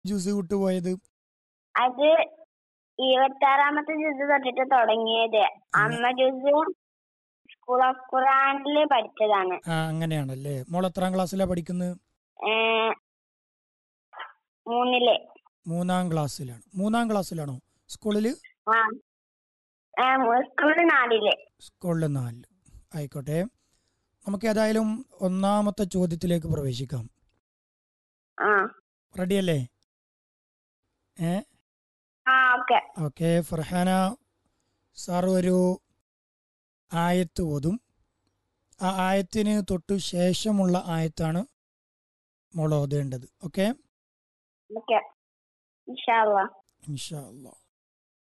juice വിട്ടുപോയത് അത് ഇരുപത്തി ആറാമത്തെ ജ്യൂസ് തൊട്ടിട്ട് തുടങ്ങിയത് അമ്മ ജ്യൂസ് സ്കൂൾ ഓഫ് ഖുറാനില് പഠിച്ചതാണ് ആ അങ്ങനെയാണല്ലേ മോൾ എത്രാം ക്ലാസ്സിലാണ് പഠിക്കുന്നത് ഏ, മൂന്നില് മൂന്നാം ക്ലാസ്സിലാണ് മൂന്നാം ക്ലാസ്സിലാണോ സ്കൂളിൽ ആ ഏ, മു- സ്കൂളില് നാലില് സ്കൂളിൽ നാലിൽ ആയിക്കോട്ടെ നമുക്ക് ഏതായാലും ഒന്നാമത്തെ ചോദ്യത്തിലേക്ക് പ്രവേശിക്കാം ആ റെഡിയല്ലേ ഏ ആ ഓക്കെ ഓക്കെ ഫർഹാന സാർ ഒരു ആയത്ത് ഓതും ആ ആയത്തിന് തൊട്ടു ശേഷമുള്ള ആയത്താണ് മോൾ ഓതേണ്ടത് ഓക്കെ ഓക്കെ ഇൻഷാ അള്ളാ ഇൻഷാ അല്ലാ